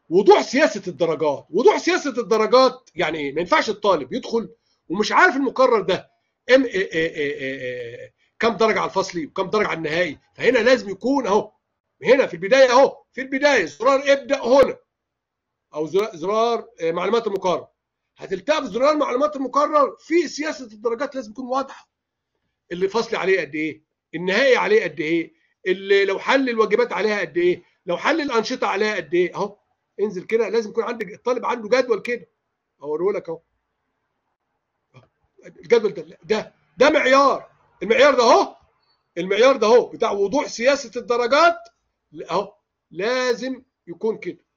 وضوح سياسه الدرجات وضوح سياسه الدرجات يعني ايه ما ينفعش الطالب يدخل ومش عارف المقرر ده ام إيه إيه إيه إيه إيه كم درجه على الفصلي وكم درجه على النهائي فهنا لازم يكون اهو هنا في البدايه اهو في البدايه زرار ابدا هنا او زرار معلومات المقرر هتلتقى بزرار معلومات المقرر في سياسه الدرجات لازم تكون واضحه اللي فصلي عليه قد ايه النهائي عليه قد ايه اللي لو حل الواجبات عليها قد ايه لو حل الانشطه عليها قد ايه اهو انزل كده لازم يكون عندك الطالب عنده جدول كده اوريه لك اهو الجدول ده ده ده معيار المعيار ده اهو المعيار ده اهو بتاع وضوح سياسه الدرجات اهو لازم يكون كده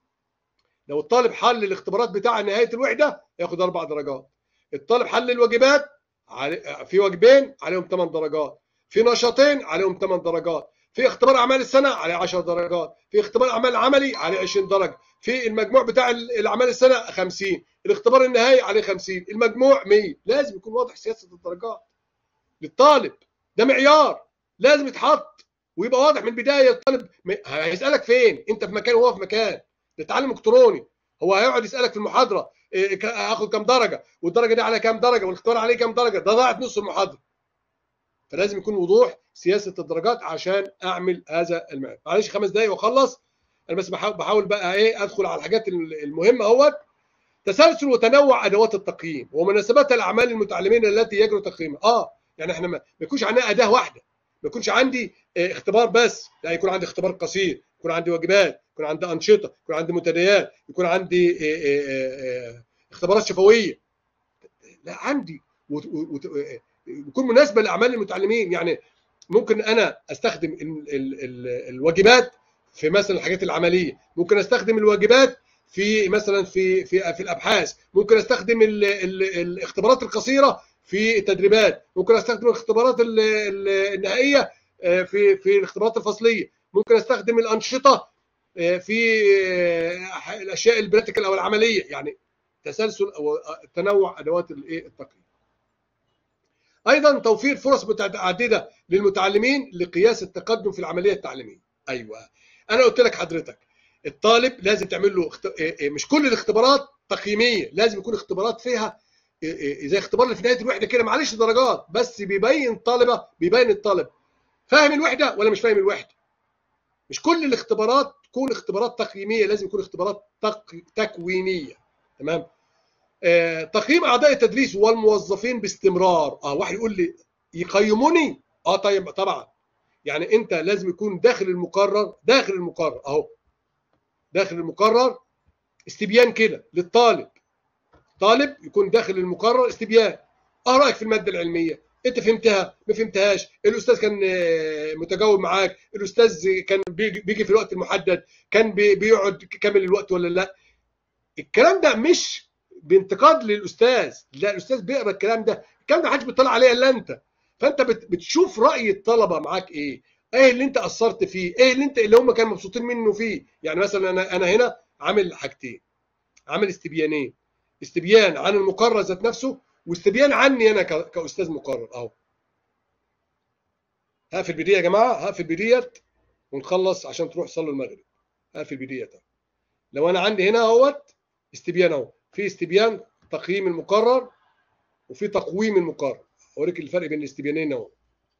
لو الطالب حل الاختبارات بتاع نهايه الوحده ياخد اربع درجات الطالب حل الواجبات في واجبين عليهم 8 درجات في نشاطين عليهم 8 درجات في اختبار اعمال السنه عليه 10 درجات في اختبار اعمال عملي عليه 20 درجه في المجموع بتاع الاعمال السنه 50 الاختبار النهائي عليه 50 المجموع 100 لازم يكون واضح سياسه الدرجات للطالب ده معيار لازم يتحط ويبقى واضح من البدايه الطالب هيسالك فين انت في مكان وهو في مكان ده تعلم الكتروني هو هيقعد يسالك في المحاضره هاخد كام درجه والدرجه دي على كام درجه والاختبار عليه كام درجه ده ضاعت نص المحاضره فلازم يكون وضوح سياسه الدرجات عشان اعمل هذا المعيار معلش خمس دقايق واخلص انا بس بحاول, بحاول بقى ايه ادخل على الحاجات المهمه اهوت تسلسل وتنوع ادوات التقييم ومناسبات الاعمال المتعلمين التي يجري تقييمها اه يعني احنا ما يكونش عندنا اداه واحده ما يكونش عندي اختبار بس لا يكون عندي اختبار قصير يكون عندي واجبات يكون عندي انشطه يكون عندي منتديات يكون عندي اختبارات شفويه لا عندي ويكون مناسبه لاعمال المتعلمين يعني ممكن انا استخدم ال ال ال الواجبات في مثلا الحاجات العمليه ممكن استخدم الواجبات في مثلا في في في الابحاث ممكن استخدم ال ال الاختبارات القصيره في التدريبات ممكن استخدم الاختبارات النهائيه في في الاختبارات الفصليه ممكن استخدم الانشطه في الاشياء البراتيكال او العمليه يعني تسلسل او تنوع ادوات الايه التقييم ايضا توفير فرص متعدده للمتعلمين لقياس التقدم في العمليه التعليميه ايوه انا قلت لك حضرتك الطالب لازم تعمل له اخت... مش كل الاختبارات تقييميه لازم يكون اختبارات فيها زي اختبار اللي في نهايه الوحده كده معلش درجات بس بيبين الطالبه بيبين الطالب فاهم الوحده ولا مش فاهم الوحده مش كل الاختبارات تكون اختبارات تقييميه لازم يكون اختبارات تق... تكوينيه تمام آه، تقييم اعضاء التدريس والموظفين باستمرار اه واحد يقول لي يقيموني اه طيب طبعا يعني انت لازم يكون داخل المقرر داخل المقرر اهو داخل المقرر استبيان كده للطالب طالب يكون داخل المقرر استبيان اه رايك في الماده العلميه انت فهمتها ما فهمتهاش الاستاذ كان متجاوب معاك الاستاذ كان بيجي في الوقت المحدد كان بيقعد كامل الوقت ولا لا الكلام ده مش بانتقاد للاستاذ لا الاستاذ بيقرا الكلام ده الكلام ده محدش بيطلع عليه الا انت فانت بتشوف راي الطلبه معاك ايه ايه اللي انت اثرت فيه ايه اللي انت اللي هم كانوا مبسوطين منه فيه يعني مثلا انا انا هنا عامل حاجتين عامل استبيانين استبيان عن المقرر ذات نفسه واستبيان عني انا كاستاذ مقرر اهو هقفل بدي يا جماعه هقفل بديت ونخلص عشان تروح تصلوا المغرب هقفل بديت لو انا عندي هنا اهوت استبيان اهو في استبيان تقييم المقرر وفي تقويم المقرر اوريك الفرق بين الاستبيانين اهو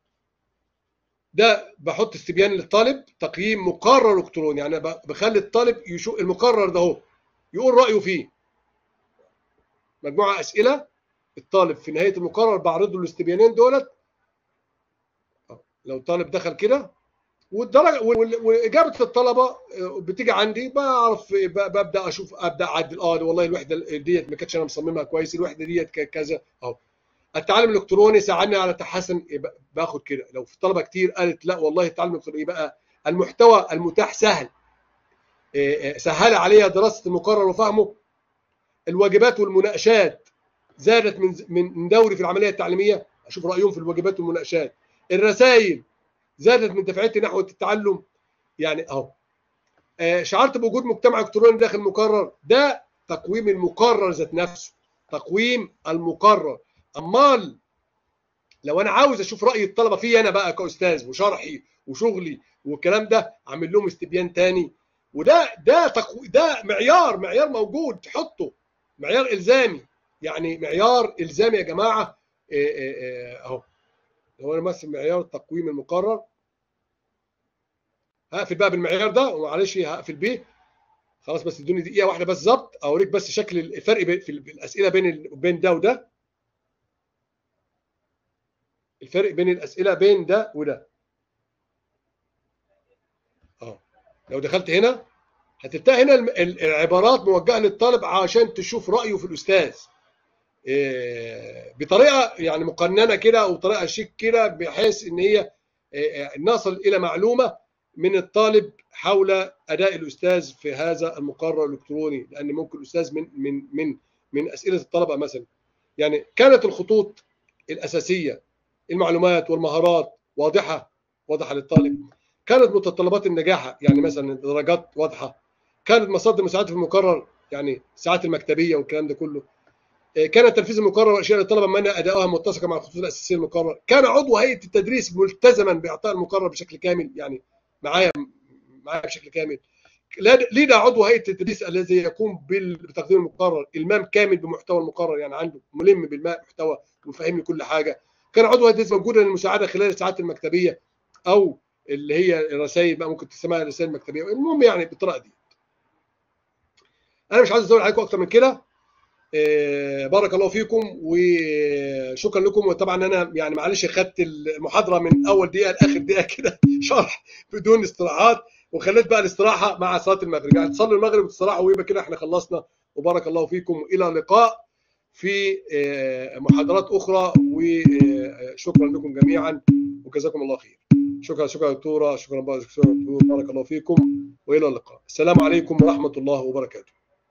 ده بحط استبيان للطالب تقييم مقرر الكتروني يعني بخلي الطالب يشوف المقرر ده اهو يقول رايه فيه مجموعه اسئله الطالب في نهايه المقرر بعرض له الاستبيانين دولت لو الطالب دخل كده والدرجه واجابه الطلبه بتيجي عندي بعرف ببدا اشوف ابدا اعدل اه والله الوحده ديت ما كانتش انا مصممها كويس الوحده ديت كذا اهو التعلم الالكتروني ساعدني على تحسن باخد كده لو في طلبه كتير قالت لا والله التعلم الالكتروني بقى المحتوى المتاح سهل سهل عليها دراسه المقرر وفهمه الواجبات والمناقشات زادت من من دوري في العمليه التعليميه اشوف رايهم في الواجبات والمناقشات الرسائل زادت من دفعتي نحو التعلم يعني اهو شعرت بوجود مجتمع الكتروني داخل المقرر ده تقويم المقرر ذات نفسه تقويم المقرر امال لو انا عاوز اشوف راي الطلبه فيه انا بقى كاستاذ وشرحي وشغلي والكلام ده اعمل لهم استبيان تاني وده ده تقو... ده معيار معيار موجود تحطه معيار الزامي يعني معيار الزامي يا جماعه إيه إيه إيه اهو لو انا مثلا معيار التقويم المقرر هقفل بقى بالمعيار ده ومعلش هقفل بيه خلاص بس ادوني دقيقه واحده بس ظبط اوريك بس شكل الفرق بين- في الاسئله بين ال- بين ده وده الفرق بين الاسئله بين ده وده اه لو دخلت هنا هتلتقي هنا الم- ال- العبارات موجهه للطالب عشان تشوف رايه في الاستاذ إيه، بطريقه يعني مقننه كده وطريقه شيك كده بحيث ان هي إيه، نصل الى معلومه من الطالب حول اداء الاستاذ في هذا المقرر الالكتروني لان ممكن الاستاذ من من من من اسئله الطلبه مثلا يعني كانت الخطوط الاساسيه المعلومات والمهارات واضحه واضحه للطالب كانت متطلبات النجاح يعني مثلا الدرجات واضحه كانت مصادر مساعده في المقرر يعني الساعات المكتبيه والكلام ده كله كان تنفيذ المقرر والاشياء للطلبه من ادائها متسقه مع الخطوط الاساسيه للمقرر كان عضو هيئه التدريس ملتزما باعطاء المقرر بشكل كامل يعني معايا معايا بشكل كامل لا- ليه ده عضو هيئه التدريس الذي يقوم بال- بتقديم المقرر المام كامل بمحتوى المقرر يعني عنده ملم بالمحتوى وفاهمني كل حاجه كان عضو هيئه التدريس موجودا للمساعده خلال الساعات المكتبيه او اللي هي الرسائل بقى ممكن تسميها الرسائل المكتبيه المهم يعني بالطريقه دي انا مش عايز ازود عليكم اكتر من كده آه، بارك الله فيكم وشكرا لكم وطبعا انا يعني معلش خدت المحاضره من اول دقيقه لاخر دقيقه كده شرح بدون استراحات وخليت بقى الاستراحه مع صلاه المغرب يعني تصلوا المغرب وتستراحوا ويبقى كده احنا خلصنا وبارك الله فيكم والى اللقاء في آه، محاضرات اخرى وشكرا لكم جميعا وجزاكم الله خير شكرا شكرا دكتوره شكرا بارك شكرا دكتور بارك الله فيكم والى اللقاء السلام عليكم ورحمه الله وبركاته